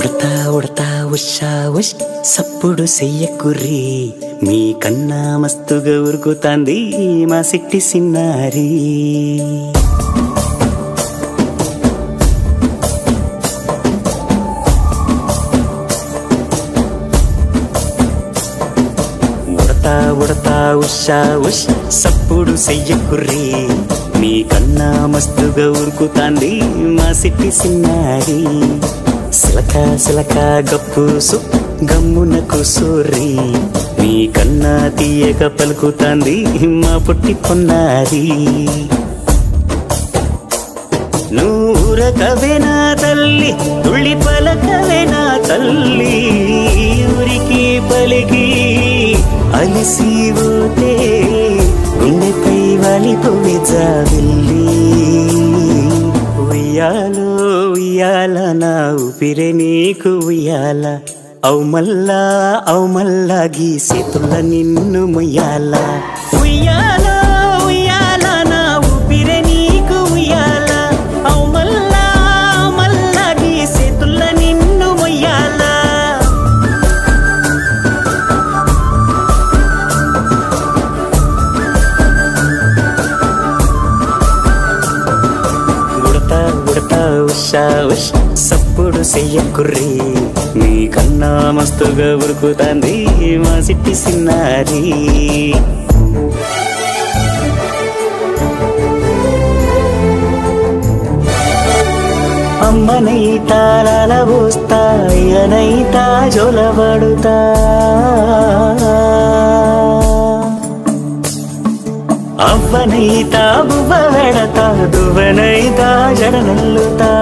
ఉడతా ఉడతా ఉషా ఉష్ సప్పుడు చెయ్యకుర్రి మీ కన్నా మస్తుగా ఉరుకుతాంది మా సిట్టి సిన్నారి ఉడతా ఉడతా ఉషా ఉష్ సప్పుడు చెయ్యకుర్రి మీ కన్నా మస్తుగా ఉరుకుతాంది మా సిట్టి సిన్నారి సిలక సిలక గప్పుసు గమ్మున కుసూరి మీ కన్నా తీయక పలుకుతాంది మా పుట్టి పొన్నారి నూరకవేనా తల్లి తుళ్ళి పలకవేనా తల్లి ఊరికి పలికి అలిసిపోతే గుండెపై వాలిపోవే జాబిల్లి ఉయ్యాలో ఉయ్యాల నా ఊపిరే నీకు ఉయ్యాల అవు మల్లా అవు మల్లా గీసేతుల్ల నిన్ను ముయ్యాల ఉయ్యాల ఉయ్యాల నా ఊపిరే నీకు ఉయ్యాల అవు మల్లా మల్లా గీసేతుల్ల నిన్ను ముయ్యాల ఉడతా ఉడతా ఉషా ఉష్ సప్పుడు చెయ్యకుర్రి మీ కన్నా మస్తుగా ఉరుకుతాంది మా సిట్టి సిన్నారి అమ్మనైతా లాలబోస్తా అయ్యనైతా జొలబడుతా అవ్వనైతా బువ్వ వెడతా దువ్వనైతా జడనల్లుతా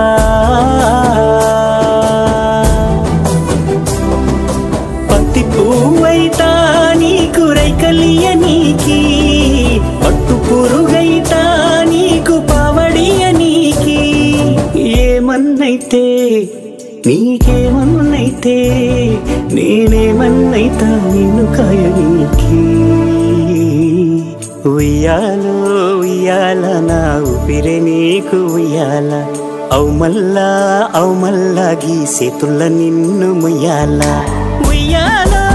పత్తి పువ్వైతా నీకు రైకలియ నీకి పట్టు పురుగైతా నీకు పావడియ నీకి ఏమన్నైతే నీకేమన్నైతే నేనేమన్నైతా నిన్ను కాయ నీకి ఉయ్యాలో ఉయ్యాల నా ఊపిరే నీకు ఉయ్యాల అవు మల్లా అవు మల్లా గీసేతుల్ల నిన్ను ముయ్యాల ఉయ్యాలో